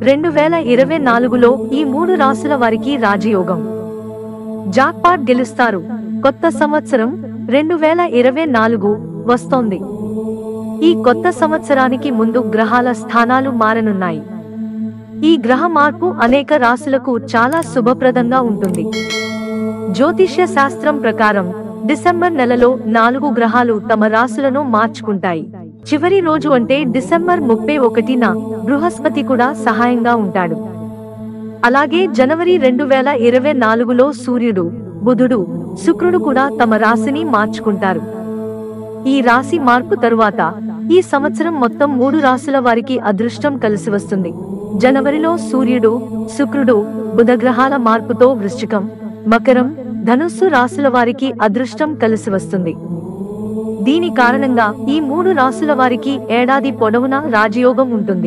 రెండు వేల ఇరవై నాలుగులో ఈ మూడు రాసుల వారికి రాజయోగం జాక్పాట్ గెలుస్తారు కొత్త సంవత్సరం రెండు వేల ఇరవై నాలుగు వస్తోంది ఈ కొత్త సంవత్సరానికి ముందు గ్రహాల స్థానాలు మారనున్నాయి ఈ గ్రహ మార్పు అనేక రాసులకు చాలా శుభప్రదంగా ఉంటుంది జ్యోతిష్య శాస్త్రం ప్రకారం డిసెంబర్ నెలలో నాలుగు గ్రహాలు తమ రాసులను మార్చుకుంటాయి చివరి రోజు అంటే డిసెంబర్ ముప్పై ఒకటిన బృహస్పతి కూడా సహాయంగా ఉంటాడు అలాగే జనవరి రెండు వేల ఇరవై నాలుగులో సూర్యుడు బుధుడు శుక్రుడు కూడా తమ రాశిని మార్చుకుంటారు ఈ రాశి మార్పు తరువాత ఈ సంవత్సరం మొత్తం మూడు రాశుల వారికి అదృష్టం కలిసి వస్తుంది జనవరిలో సూర్యుడు శుక్రుడు బుధగ్రహాల మార్పుతో వృశ్చికం మకరం ధనుస్సు రాశుల వారికి అదృష్టం కలిసి వస్తుంది దీని కారణంగా ఈ మూడు రాశుల వారికి ఏడాది పొడవునా రాజయోగం ఉంటుంది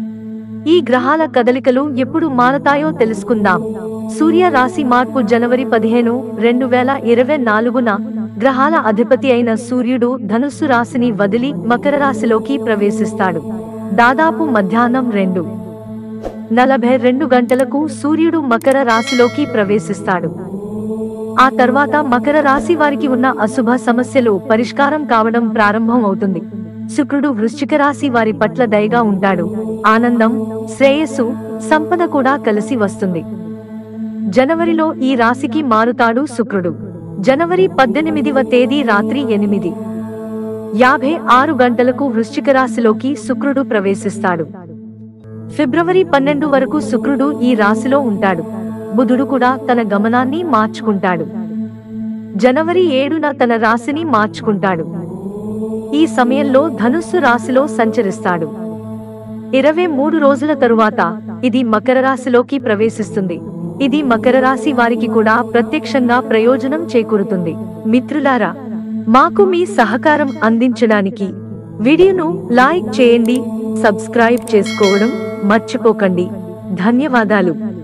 ఈ గ్రహాల కదలికలు ఎప్పుడు మారతాయో తెలుసుకుందాం సూర్య రాశి మార్పు జనవరి పదిహేను రెండు వేల ఇరవై నాలుగున గ్రహాల అధిపతి అయిన సూర్యుడు ధనుస్సు రాశిని వదిలి మకర రాశిలోకి ప్రవేశిస్తాడు దాదాపు మధ్యాహ్నం రెండు నలభై రెండు గంటలకు సూర్యుడు మకర రాశిలోకి ప్రవేశిస్తాడు ఆ తర్వాత మకర రాశి వారికి ఉన్న అశుభ సమస్యలు పరిష్కారం కావడం ప్రారంభం అవుతుంది శుక్రుడు వృశ్చిక రాశి వారి పట్ల దయగా ఉంటాడు ఆనందం శ్రేయస్సు సంపద కూడా కలిసి వస్తుంది జనవరిలో ఈ రాశికి మారుతాడు శుక్రుడు జనవరి పద్దెనిమిదివ తేదీ రాత్రి ఎనిమిది యాభై ఆరు గంటలకు వృశ్చిక రాశిలోకి శుక్రుడు ప్రవేశిస్తాడు ఫిబ్రవరి పన్నెండు వరకు శుక్రుడు ఈ రాశిలో ఉంటాడు బుధుడు కూడా తన గమనాన్ని మార్చుకుంటాడు జనవరి ఏడున తన రాశిని మార్చుకుంటాడు ఈ సమయంలో ధనుస్సు రాశిలో సంచరిస్తాడు ఇరవై మూడు రోజుల తరువాత ఇది మకర రాశిలోకి ప్రవేశిస్తుంది ఇది మకర రాశి వారికి కూడా ప్రత్యక్షంగా ప్రయోజనం చేకూరుతుంది మిత్రులారా మాకు మీ సహకారం అందించడానికి వీడియోను లైక్ చేయండి సబ్స్క్రైబ్ చేసుకోవడం మర్చిపోకండి ధన్యవాదాలు